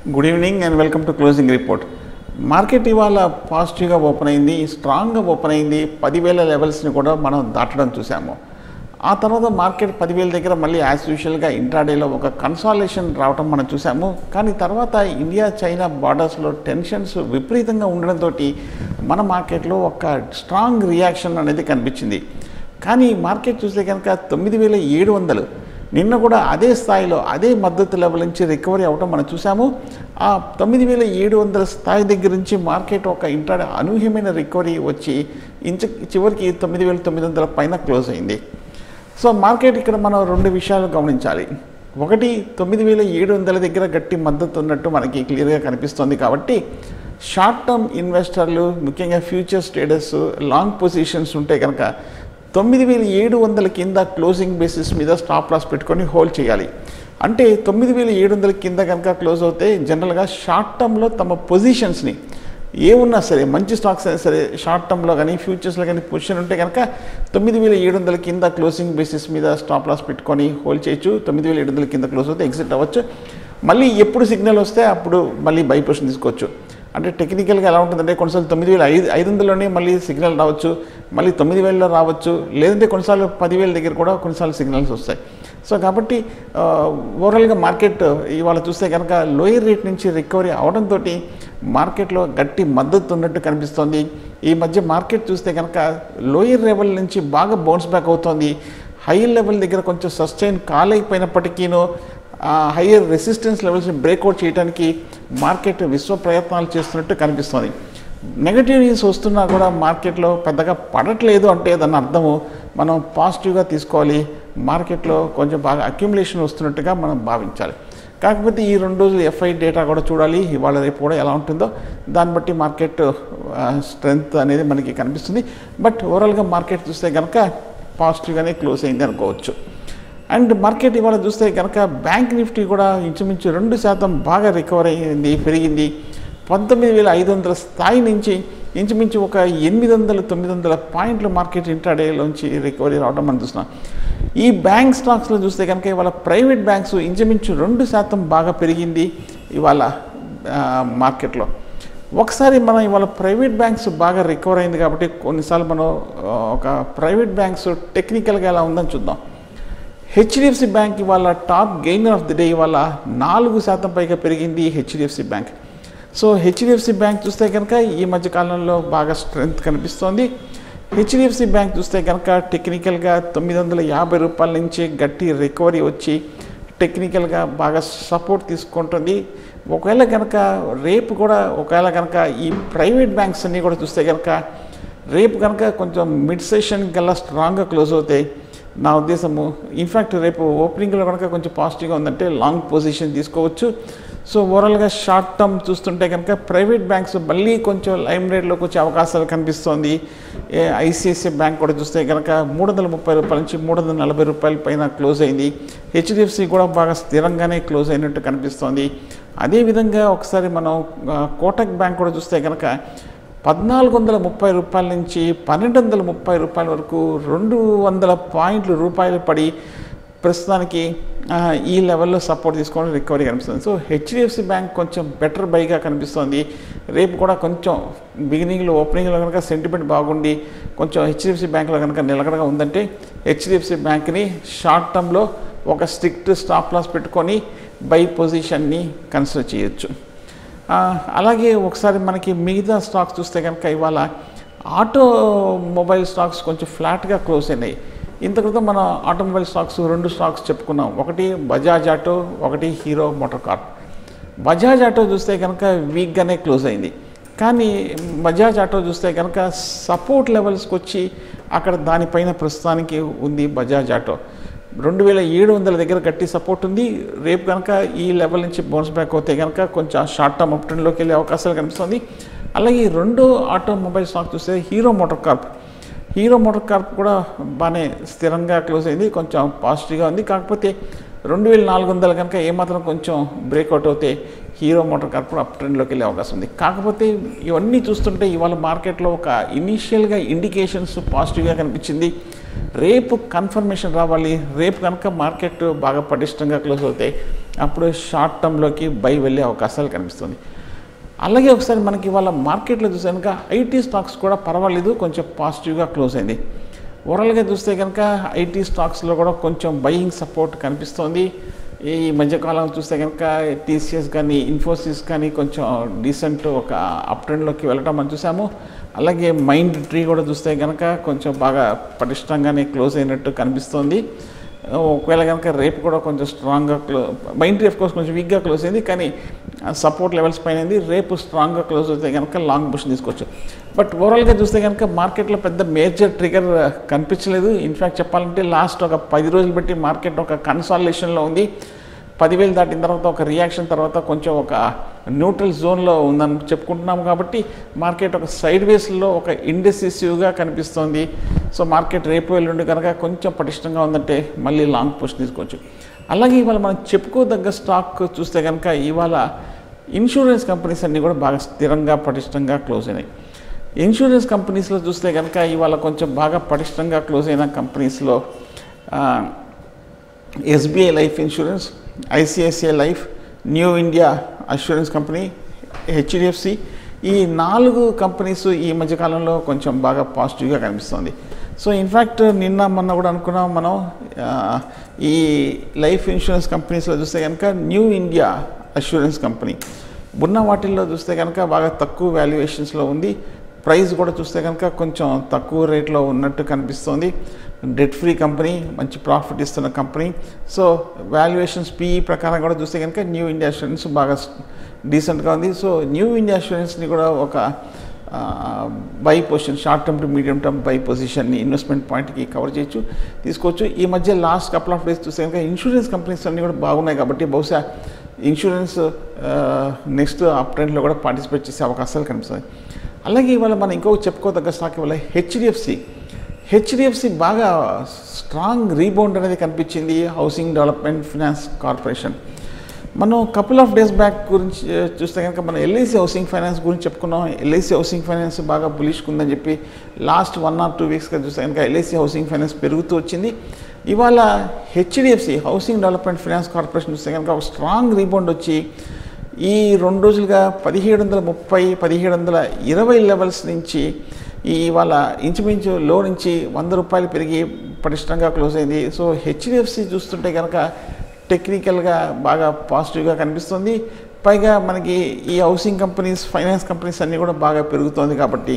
good evening and welcome to closing report market ఇవాళ పాజిటివ్గా open అయింది స్ట్రాంగ్గా ఓపెన్ అయింది పదివేల లెవెల్స్ని కూడా మనం దాటడం చూసాము ఆ తర్వాత మార్కెట్ పదివేల దగ్గర మళ్ళీ యాజ్ యూజువల్గా ఇంట్రాడేలో ఒక కన్సాలేషన్ రావటం మనం చూసాము కానీ తర్వాత ఇండియా చైనా బార్డర్స్లో టెన్షన్స్ విపరీతంగా ఉండడంతో మన మార్కెట్లో ఒక స్ట్రాంగ్ రియాక్షన్ అనేది కనిపించింది కానీ మార్కెట్ చూస్తే కనుక తొమ్మిది వేల ఏడు వందలు నిన్న కూడా అదే స్థాయిలో అదే మద్దతు లెవెల్ నుంచి రికవరీ అవటం మనం చూసాము ఆ తొమ్మిది వేల ఏడు వందల స్థాయి దగ్గర నుంచి మార్కెట్ ఒక ఇంటర్ అనూహ్యమైన రికవరీ వచ్చి ఇంచు చివరికి తొమ్మిది వేల తొమ్మిది వందల పైన క్లోజ్ అయింది సో మార్కెట్ ఇక్కడ మనం రెండు విషయాలు గమనించాలి ఒకటి తొమ్మిది వేల ఏడు వందల దగ్గర గట్టి మద్దతు ఉన్నట్టు మనకి క్లియర్గా కనిపిస్తుంది కాబట్టి షార్ట్ టర్మ్ ఇన్వెస్టర్లు ముఖ్యంగా ఫ్యూచర్స్ ట్రేడర్స్ లాంగ్ పొజిషన్స్ ఉంటే కనుక తొమ్మిది వేల ఏడు వందల కింద క్లోజింగ్ బేసిస్ మీద స్టాప్ లాస్ పెట్టుకొని హోల్డ్ చేయాలి అంటే తొమ్మిది వేల ఏడు వందల కింద కనుక క్లోజ్ అవుతే జనరల్గా షార్ట్ టర్మ్లో తమ పొజిషన్స్ని ఏ ఉన్నా సరే మంచి స్టాక్స్ అయినా సరే షార్ట్ టర్మ్లో కానీ ఫ్యూచర్స్లో కానీ పొజిషన్ ఉంటే కనుక తొమ్మిది వేల ఏడు వందల కింద క్లోజింగ్ బేసిస్ మీద స్టాప్ లాస్ పెట్టుకొని హోల్డ్ చేయొచ్చు తొమ్మిది వేల ఏడు వందల కింద క్లోజ్ అవుతే ఎగ్జిట్ అవ్వచ్చు మళ్ళీ ఎప్పుడు సిగ్నల్ వస్తే అప్పుడు మళ్ళీ బై పొజిషన్ తీసుకోవచ్చు అంటే టెక్నికల్గా ఎలా ఉంటుందంటే కొన్నిసార్లు తొమ్మిది వేల ఐదు ఐదు వందలలోనే మళ్ళీ సిగ్నల్ రావచ్చు మళ్ళీ తొమ్మిది వేలలో రావచ్చు లేదంటే కొన్నిసార్లు పదివేల దగ్గర కూడా కొన్నిసార్లు సిగ్నల్స్ వస్తాయి సో కాబట్టి ఓవరాల్గా మార్కెట్ ఇవాళ చూస్తే కనుక లోయర్ రేట్ నుంచి రికవరీ అవడంతో మార్కెట్లో గట్టి మద్దతు ఉన్నట్టు కనిపిస్తోంది ఈ మధ్య మార్కెట్ చూస్తే కనుక లోయర్ లెవెల్ నుంచి బాగా బౌన్స్ బ్యాక్ అవుతోంది హై లెవెల్ దగ్గర కొంచెం సస్టైన్ కాలేకపోయినప్పటికీనూ హయ్యర్ రెసిస్టెన్స్ లెవెల్స్ని బ్రేక్అవుట్ చేయడానికి మార్కెట్ విశ్వ ప్రయత్నాలు చేస్తున్నట్టు కనిపిస్తుంది నెగటివ్ న్యూస్ వస్తున్నా కూడా మార్కెట్లో పెద్దగా పడట్లేదు అంటే దాని అర్థము మనం పాజిటివ్గా తీసుకోవాలి మార్కెట్లో కొంచెం బాగా అక్యుములేషన్ వస్తున్నట్టుగా మనం భావించాలి కాకపోతే ఈ రెండు రోజులు ఎఫ్ఐ డేటా కూడా చూడాలి ఇవాళ రేపు కూడా ఎలా ఉంటుందో దాన్ని బట్టి మార్కెట్ స్ట్రెంగ్త్ అనేది మనకి కనిపిస్తుంది బట్ ఓవరాల్గా మార్కెట్ చూస్తే కనుక పాజిటివ్గానే క్లోజ్ అయింది అనుకోవచ్చు అండ్ మార్కెట్ ఇవాళ చూస్తే కనుక బ్యాంక్ నిఫ్టీ కూడా ఇంచుమించు రెండు శాతం బాగా రికవర్ అయ్యింది పెరిగింది పంతొమ్మిది వేల ఐదు వందల స్థాయి నుంచి ఇంచుమించు ఒక ఎనిమిది వందల తొమ్మిది వందల పాయింట్ల మార్కెట్ ఇంట్రాడేలోంచి రికవరీ రావడం మనం చూస్తున్నాం ఈ బ్యాంక్ స్టాక్స్లో చూస్తే కనుక ఇవాళ ప్రైవేట్ బ్యాంక్స్ ఇంచుమించు రెండు శాతం బాగా పెరిగింది ఇవాళ మార్కెట్లో ఒకసారి మనం ఇవాళ ప్రైవేట్ బ్యాంక్స్ బాగా రికవర్ అయింది కాబట్టి కొన్నిసార్లు మనం ఒక ప్రైవేట్ బ్యాంక్స్ టెక్నికల్గా ఎలా ఉందని చూద్దాం హెచ్డిఎఫ్సి బ్యాంక్ ఇవాళ top gainer of the day ఇవాళ నాలుగు శాతం పైగా పెరిగింది HDFC bank so HDFC bank చూస్తే కనుక ఈ మధ్య కాలంలో బాగా స్ట్రెంగ్త్ కనిపిస్తోంది హెచ్డిఎఫ్సి బ్యాంక్ చూస్తే కనుక టెక్నికల్గా తొమ్మిది వందల యాభై రూపాయల నుంచి గట్టి రికవరీ వచ్చి టెక్నికల్గా బాగా సపోర్ట్ తీసుకుంటుంది ఒకవేళ కనుక రేపు కూడా ఒకవేళ కనుక ఈ ప్రైవేట్ బ్యాంక్స్ అన్నీ కూడా చూస్తే కనుక రేపు కనుక కొంచెం మిడ్ సెషన్ కల్లా స్ట్రాంగ్గా క్లోజ్ అవుతాయి నా ఉద్దేశము ఇన్ఫ్యాక్ట్ రేపు ఓపెనింగ్లో కనుక కొంచెం పాజిటివ్గా ఉందంటే లాంగ్ పొజిషన్ తీసుకోవచ్చు సో ఓవరాల్గా షార్ట్ టర్మ్ చూస్తుంటే కనుక ప్రైవేట్ బ్యాంక్స్ మళ్ళీ కొంచెం లైమ్ రేట్లోకి వచ్చే అవకాశాలు కనిపిస్తోంది ఐసిఐసిఐ బ్యాంక్ కూడా చూస్తే కనుక మూడు వందల ముప్పై రూపాయల నుంచి మూడు వందల నలభై రూపాయల పైన క్లోజ్ అయింది హెచ్డిఎఫ్సి కూడా బాగా స్థిరంగానే క్లోజ్ అయినట్టు కనిపిస్తోంది అదేవిధంగా ఒకసారి మనం కోటక్ బ్యాంక్ కూడా చూస్తే కనుక పద్నాలుగు వందల ముప్పై రూపాయల నుంచి పన్నెండు వందల ముప్పై రూపాయల వరకు రెండు వందల పాయింట్లు రూపాయలు పడి ప్రస్తుతానికి ఈ లెవెల్లో సపోర్ట్ తీసుకోవడం రికవరీ కనిపిస్తుంది సో హెచ్డిఎఫ్సి బ్యాంక్ కొంచెం బెటర్ బైగా కనిపిస్తుంది రేపు కూడా కొంచెం బిగినింగ్లో ఓపెనింగ్లో కనుక సెంటిమెంట్ బాగుండి కొంచెం హెచ్డిఎఫ్సి బ్యాంక్లో కనుక నిలకడగా ఉందంటే హెచ్డిఎఫ్సి బ్యాంక్ని షార్ట్ టర్మ్లో ఒక స్ట్రిక్ట్ స్టాప్ లాస్ పెట్టుకొని బై పొజిషన్ని కన్సిడర్ చేయొచ్చు అలాగే ఒకసారి మనకి మిగతా స్టాక్స్ చూస్తే కనుక ఇవాళ ఆటోమొబైల్ స్టాక్స్ కొంచెం ఫ్లాట్గా క్లోజ్ అయినాయి ఇంత క్రితం మన ఆటోమొబైల్ స్టాక్స్ రెండు స్టాక్స్ చెప్పుకున్నాం ఒకటి బజాజ్ ఆటో ఒకటి Hero motor corp Bajaj auto చూస్తే కనుక వీక్గానే క్లోజ్ అయింది కానీ బజాజ్ ఆటో చూస్తే కనుక సపోర్ట్ లెవెల్స్కి వచ్చి అక్కడ దానిపైన ప్రస్తుతానికి ఉంది బజాజ్ ఆటో రెండు వేల ఏడు వందల దగ్గర గట్టి సపోర్ట్ ఉంది రేపు కనుక ఈ లెవెల్ నుంచి బౌన్స్ బ్యాక్ అవుతే కనుక కొంచెం షార్ట్ టర్మ్ అప్ ట్రెండ్లోకి వెళ్ళే అవకాశాలు కనిపిస్తుంది అలాగే ఈ రెండో ఆటోమొబైల్ స్టాక్ చూస్తే Hero motor corp Hero motor corp కూడా బాగానే స్థిరంగా క్లోజ్ అయింది కొంచెం పాజిటివ్గా ఉంది కాకపోతే రెండు వేల నాలుగు వందలు కనుక ఏమాత్రం కొంచెం బ్రేక్అవుట్ అవుతే హీరో మోటార్ కార్ప్ కూడా అప్ ట్రెండ్లోకి వెళ్ళే అవకాశం ఉంది కాకపోతే ఇవన్నీ చూస్తుంటే ఇవాళ మార్కెట్లో ఒక ఇనీషియల్గా ఇండికేషన్స్ పాజిటివ్గా కనిపించింది రేపు కన్ఫర్మేషన్ రావాలి రేపు కనుక మార్కెట్ బాగా పటిష్టంగా క్లోజ్ అవుతాయి అప్పుడు షార్ట్ టర్మ్లోకి బై వెళ్ళే అవకాశాలు కనిపిస్తుంది అలాగే ఒకసారి మనకి ఇవాళ మార్కెట్లో చూస్తే కనుక ఐటీ స్టాక్స్ కూడా పర్వాలేదు కొంచెం పాజిటివ్గా క్లోజ్ అయింది ఓవరాల్గా చూస్తే కనుక ఐటీ స్టాక్స్లో కూడా కొంచెం బయింగ్ సపోర్ట్ కనిపిస్తోంది ఈ మధ్యకాలం చూస్తే కనుక టీసీఎస్ కానీ ఇన్ఫోసిస్ కానీ కొంచెం డీసెంట్ ఒక అప్ ట్రెండ్లోకి వెళ్ళటం మనం చూసాము అలాగే మైండ్ ట్రీ కూడా చూస్తే కనుక కొంచెం బాగా పటిష్టంగానే క్లోజ్ అయినట్టు కనిపిస్తోంది ఒకవేళ కనుక రేపు కూడా కొంచెం స్ట్రాంగ్గా క్లో మైండ్ ట్రీ కోర్స్ కొంచెం వీక్గా క్లోజ్ అయింది కానీ సపోర్ట్ లెవెల్స్ పైన ఉంది రేపు స్ట్రాంగ్గా క్లోజ్ అయితే కనుక లాంగ్ పొజిషన్ తీసుకోవచ్చు బట్ ఓవరాల్గా చూస్తే కనుక మార్కెట్లో పెద్ద మేజర్ ట్రిగర్ కనిపించలేదు ఇన్ఫ్యాక్ట్ చెప్పాలంటే లాస్ట్ ఒక పది రోజులు బట్టి మార్కెట్ ఒక కన్సాలిడేషన్లో ఉంది పదివేలు దాటిన తర్వాత ఒక రియాక్షన్ తర్వాత కొంచెం ఒక న్యూట్రల్ జోన్లో ఉందని చెప్పుకుంటున్నాము కాబట్టి మార్కెట్ ఒక సైడ్ వేస్లో ఒక ఇండెసిసివ్గా కనిపిస్తోంది సో మార్కెట్ రేపు ఎల్లుండి కనుక కొంచెం పటిష్టంగా ఉందంటే మళ్ళీ లాంగ్ పొజిషన్ తీసుకోవచ్చు అలాగే ఇవాళ మనం చెప్పుకోదగ్గ స్టాక్ చూస్తే కనుక ఇవాళ ఇన్సూరెన్స్ కంపెనీస్ అన్నీ కూడా బాగా స్థిరంగా పటిష్టంగా క్లోజ్ అయినాయి ఇన్సూరెన్స్ కంపెనీస్లో చూస్తే కనుక ఇవాళ కొంచెం బాగా పటిష్టంగా క్లోజ్ అయిన కంపెనీస్లో SBI life insurance ICICI life new India assurance company HDFC ఈ నాలుగు కంపెనీస్ ఈ మధ్యకాలంలో కొంచెం బాగా పాజిటివ్గా కనిపిస్తుంది సో ఇన్ఫ్యాక్ట్ నిన్న మొన్న కూడా అనుకున్నాం మనం ఆ, ఈ లైఫ్ ఇన్సూరెన్స్ కంపెనీస్లో చూస్తే కనుక న్యూ ఇండియా అష్యూరెన్స్ కంపెనీ ఉన్న వాటిల్లో చూస్తే కనుక బాగా తక్కువ వాల్యుయేషన్స్లో ఉంది ప్రైస్ కూడా చూస్తే కనుక కొంచెం తక్కువ రేట్లో ఉన్నట్టు కనిపిస్తోంది డెట్ ఫ్రీ కంపెనీ మంచి ప్రాఫిట్ ఇస్తున్న కంపెనీ సో వాల్యుయేషన్స్ పీఈ ప్రకారం కూడా చూస్తే కనుక న్యూ ఇండియా అష్యూరెన్స్ బాగా డీసెంట్గా ఉంది సో న్యూ ఇండియా అష్యూరెన్స్ని కూడా ఒక buy position short term to medium term buy పొజిషన్ని ఇన్వెస్ట్మెంట్ పాయింట్కి కవర్ చేయొచ్చు తీసుకోవచ్చు ఈ మధ్య లాస్ట్ కపుల్ ఆఫ్ డేస్ చూస్తే కనుక ఇన్సూరెన్స్ కంపెనీస్ అన్నీ కూడా బాగున్నాయి కాబట్టి బహుశా ఇన్సూరెన్స్ నెక్స్ట్ అప్ ట్రెండ్లో కూడా పార్టిసిపేట్ చేసే అవకాశాలు కనిపిస్తాయి అలాగే ఇవాళ మనం ఇంకొక చెప్పుకోదగ్గ స్టాక్ ఇవాళ హెచ్డిఎఫ్సి హెచ్డిఎఫ్సి బాగా స్ట్రాంగ్ రీబౌండ్ అనేది కనిపించింది హౌసింగ్ డెవలప్మెంట్ ఫినాన్స్ కార్పొరేషన్ మనం కపుల్ ఆఫ్ డేస్ బ్యాక్ గురించి ఆ, చూస్తే కనుక మనం ఎల్ఐసి హౌసింగ్ ఫైనాన్స్ గురించి చెప్పుకున్నాం ఎల్ఐసి హౌసింగ్ ఫైనాన్స్ బాగా బులిష్గా ఉందని చెప్పి లాస్ట్ వన్ ఆర్ టూ వీక్స్గా చూస్తే కనుక ఎల్ఐసి హౌసింగ్ ఫైనాన్స్ పెరుగుతూ వచ్చింది ఇవాళ HDFC housing development finance corporation చూస్తే కనుక ఒక స్ట్రాంగ్ రీబౌండ్ వచ్చి ఈ రెండు రోజులుగా పదిహేడు వందల ముప్పై పదిహేడు వందల ఇరవై లెవెల్స్ నుంచి ఈ ఇవాళ ఇంచుమించు లో నుంచి వంద రూపాయలు పెరిగి పటిష్టంగా క్లోజ్ అయింది సో హెచ్డిఎఫ్సి చూస్తుంటే కనుక టెక్నికల్గా బాగా పాజిటివ్గా కనిపిస్తుంది పైగా మనకి ఈ హౌసింగ్ కంపెనీస్ ఫైనాన్స్ కంపెనీస్ అన్నీ కూడా బాగా పెరుగుతోంది కాబట్టి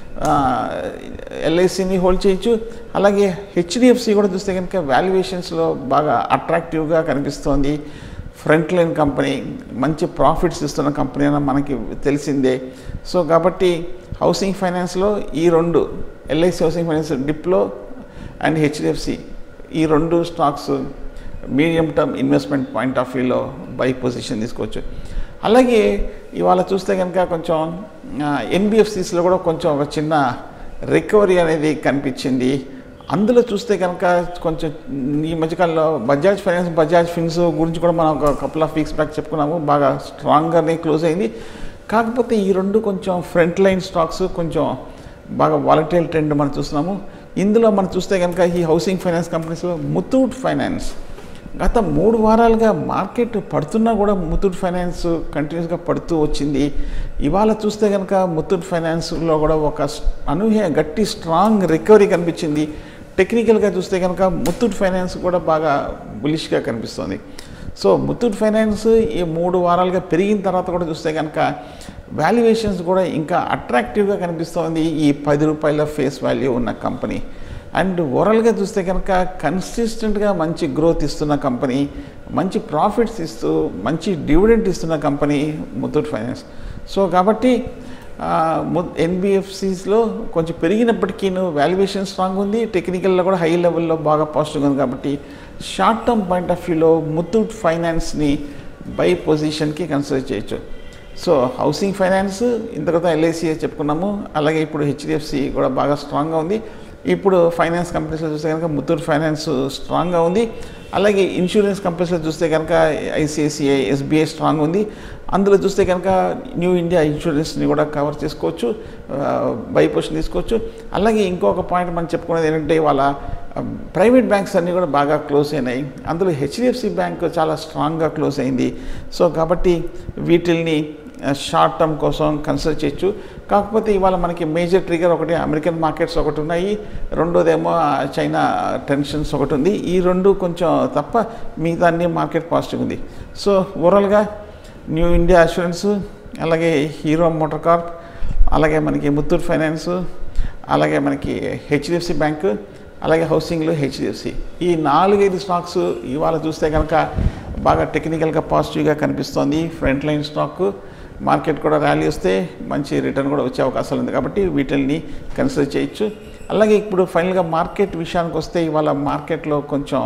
ఎల్ఐసిని హోల్డ్ చేయొచ్చు అలాగే హెచ్డిఎఫ్సి కూడా చూస్తే కనుక వాల్యుయేషన్స్లో బాగా అట్రాక్టివ్గా కనిపిస్తోంది ఫ్రంట్ లైన్ కంపెనీ మంచి ప్రాఫిట్స్ ఇస్తున్న కంపెనీ అని మనకి తెలిసిందే సో కాబట్టి హౌసింగ్ ఫైనాన్స్లో ఈ రెండు ఎల్ఐసి హౌసింగ్ ఫైనాన్స్ డిప్లో అండ్ హెచ్డిఎఫ్సి ఈ రెండు stocks medium term investment point of వ్యూలో బై పొజిషన్ తీసుకోవచ్చు అలాగే ఇవాళ చూస్తే కనుక కొంచెం ఎన్బిఎఫ్సిస్లో కూడా కొంచెం ఒక చిన్న రికవరీ అనేది కనిపించింది అందులో చూస్తే కనుక కొంచెం ఈ మధ్యకాలంలో బజాజ్ ఫైనాన్స్ బజాజ్ ఫిన్స్ గురించి కూడా మనం ఒక కపుల్ ఆఫ్ వీక్స్ బ్యాక్ చెప్పుకున్నాము బాగా స్ట్రాంగ్గానే క్లోజ్ అయింది కాకపోతే ఈ రెండు కొంచెం ఫ్రంట్ లైన్ స్టాక్స్ కొంచెం బాగా వాలటైల్ ట్రెండ్ మనం చూస్తున్నాము ఇందులో మనం చూస్తే కనుక ఈ హౌసింగ్ ఫైనాన్స్ కంపెనీస్లో ముతూట్ ఫైనాన్స్ గత మూడు వారాలుగా మార్కెట్ పడుతున్నా కూడా ముతూట్ ఫైనాన్స్ కంటిన్యూస్గా పడుతూ వచ్చింది ఇవాళ చూస్తే కనుక ముతూట్ ఫైనాన్స్లో కూడా ఒక అనూహ్య గట్టి స్ట్రాంగ్ రికవరీ కనిపించింది టెక్నికల్గా చూస్తే కనుక ముత్తూట్ ఫైనాన్స్ కూడా బాగా బులిష్గా కనిపిస్తుంది సో ముత్తూట్ ఫైనాన్స్ ఈ మూడు వారాలుగా పెరిగిన తర్వాత కూడా చూస్తే కనుక వాల్యుయేషన్స్ కూడా ఇంకా అట్రాక్టివ్గా కనిపిస్తోంది ఈ పది రూపాయల ఫేస్ వాల్యూ ఉన్న కంపెనీ అండ్ ఓవరాల్గా చూస్తే కనుక కన్సిస్టెంట్గా మంచి గ్రోత్ ఇస్తున్న కంపెనీ మంచి ప్రాఫిట్స్ ఇస్తూ మంచి డివిడెంట్ ఇస్తున్న కంపెనీ ముత్తూట్ ఫైనాన్స్ సో కాబట్టి ఎన్బిఎఫ్సిస్లో కొంచెం పెరిగినప్పటికీ వాల్యుయేషన్ స్ట్రాంగ్ ఉంది టెక్నికల్లో కూడా హై లెవెల్లో బాగా పాజిటివ్గా ఉంది కాబట్టి షార్ట్ టర్మ్ పాయింట్ ఆఫ్ వ్యూలో ముత్తూట్ ఫైనాన్స్ని బై పొజిషన్కి కన్సిడర్ చేయొచ్చు సో హౌసింగ్ ఫైనాన్స్ ఇంతకుత ఎల్ఐసి చెప్పుకున్నాము అలాగే ఇప్పుడు హెచ్డిఎఫ్సి కూడా బాగా స్ట్రాంగ్గా ఉంది ఇప్పుడు ఫైనాన్స్ కంపెనీస్లో చూస్తే కనుక ముత్తూట్ ఫైనాన్స్ స్ట్రాంగ్గా ఉంది అలాగే ఇన్సూరెన్స్ కంపెనీస్లో చూస్తే కనుక ఐసిఐసిఐ ఎస్బీఐ స్ట్రాంగ్ ఉంది అందులో చూస్తే కనుక న్యూ ఇండియా ఇన్సూరెన్స్ని కూడా కవర్ చేసుకోవచ్చు బై పొజిషన్ తీసుకోవచ్చు అలాగే ఇంకొక పాయింట్ మనం చెప్పుకునేది ఏంటంటే వాళ్ళ ప్రైవేట్ బ్యాంక్స్ అన్నీ కూడా బాగా క్లోజ్ అయినాయి అందులో హెచ్డిఎఫ్సి బ్యాంక్ చాలా స్ట్రాంగ్గా క్లోజ్ అయింది సో కాబట్టి వీటిల్ని షార్ట్ టర్మ్ కోసం కన్సిడర్ చేయొచ్చు కాకపోతే ఇవాళ మనకి మేజర్ ట్రిగర్ ఒకటి అమెరికన్ మార్కెట్స్ ఒకటి ఉన్నాయి రెండోదేమో చైనా టెన్షన్స్ ఒకటి ఉంది ఈ రెండు కొంచెం తప్ప మిగతా అన్ని మార్కెట్ పాజిటివ్ ఉంది సో ఓవరాల్గా న్యూ ఇండియా అష్యూరెన్స్ అలాగే హీరో మోటార్ కార్ప్ అలాగే మనకి ముత్తూట్ ఫైనాన్స్ అలాగే మనకి హెచ్డిఎఫ్సి బ్యాంకు అలాగే హౌసింగ్లో హెచ్డిఎఫ్సి ఈ నాలుగైదు స్టాక్స్ ఇవాళ చూస్తే కనుక బాగా టెక్నికల్గా పాజిటివ్గా కనిపిస్తోంది ఫ్రంట్ లైన్ స్టాక్ మార్కెట్ కూడా ర్యాలీ వస్తే మంచి రిటర్న్ కూడా వచ్చే అవకాశాలు ఉంది కాబట్టి వీటిల్ని కన్సిడర్ చేయొచ్చు అలాగే ఇప్పుడు ఫైనల్గా మార్కెట్ విషయానికి వస్తే ఇవాళ మార్కెట్లో కొంచెం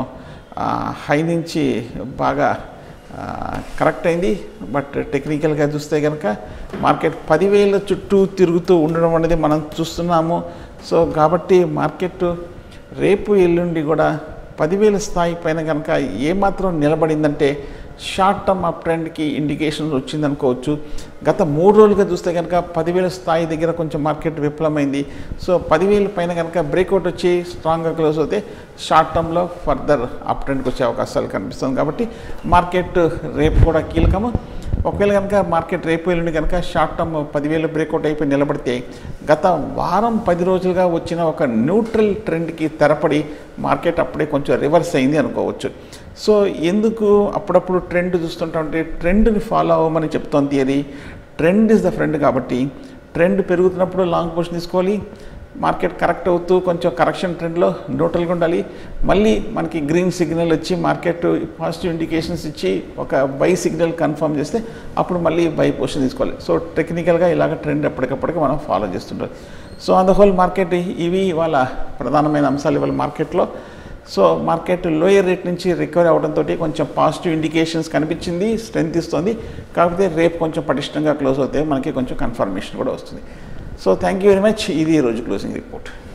హై నుంచి బాగా కరెక్ట్ అయింది బట్ టెక్నికల్గా చూస్తే కనుక మార్కెట్ పదివేల చుట్టూ తిరుగుతూ ఉండడం అనేది మనం చూస్తున్నాము సో కాబట్టి మార్కెట్ రేపు ఎల్లుండి కూడా పదివేల స్థాయి పైన కనుక ఏమాత్రం నిలబడిందంటే షార్ట్ టర్మ్ అప్ ట్రెండ్కి ఇండికేషన్స్ వచ్చిందనుకోవచ్చు గత మూడు రోజులుగా చూస్తే కనుక పదివేల స్థాయి దగ్గర కొంచెం మార్కెట్ విఫలమైంది సో పదివేల పైన కనుక బ్రేక్అవుట్ వచ్చి స్ట్రాంగ్గా క్లోజ్ అవుతే షార్ట్ టర్మ్లో ఫర్దర్ అప్ ట్రెండ్కి వచ్చే అవకాశాలు కనిపిస్తుంది కాబట్టి మార్కెట్ రేపు కూడా కీలకము ఒకవేళ కనుక మార్కెట్ రేపు ఎల్లుండి కనుక షార్ట్ టర్మ్ పదివేలు బ్రేక్అవుట్ అయిపోయి నిలబడితే గత వారం పది రోజులుగా వచ్చిన ఒక న్యూట్రల్ ట్రెండ్కి తెరపడి మార్కెట్ అప్పుడే కొంచెం రివర్స్ అయింది అనుకోవచ్చు సో ఎందుకు అప్పుడప్పుడు ట్రెండ్ చూస్తుంటామంటే ట్రెండ్ని ఫాలో అవ్వమని చెప్తోంది theory trend is the friend కాబట్టి ట్రెండ్ పెరుగుతున్నప్పుడు లాంగ్ పొజిషన్ తీసుకోవాలి మార్కెట్ కరెక్ట్ అవుతూ కొంచెం కరెక్షన్ ట్రెండ్లో న్యూట్రల్గా ఉండాలి మళ్ళీ మనకి గ్రీన్ సిగ్నల్ వచ్చి మార్కెట్ పాజిటివ్ ఇండికేషన్స్ ఇచ్చి ఒక బై సిగ్నల్ కన్ఫర్మ్ చేస్తే అప్పుడు మళ్ళీ బై పొజిషన్ తీసుకోవాలి సో టెక్నికల్గా ఇలాగ ట్రెండ్ ఎప్పటికప్పటికి మనం ఫాలో చేస్తుంటాం so on the whole market ఇవి ఇవాళ ప్రధానమైన అంశాలు ఇవాళ మార్కెట్లో సో మార్కెట్ లోయర్ రేట్ నుంచి రికవరీ అవడంతో కొంచెం పాజిటివ్ ఇండికేషన్స్ కనిపించింది స్ట్రెంత్ ఇస్తుంది కాకపోతే రేపు కొంచెం పటిష్టంగా క్లోజ్ అవుతే మనకి కొంచెం కన్ఫర్మేషన్ కూడా వస్తుంది so thank you very much ఇది ఈరోజు క్లోజింగ్ రిపోర్ట్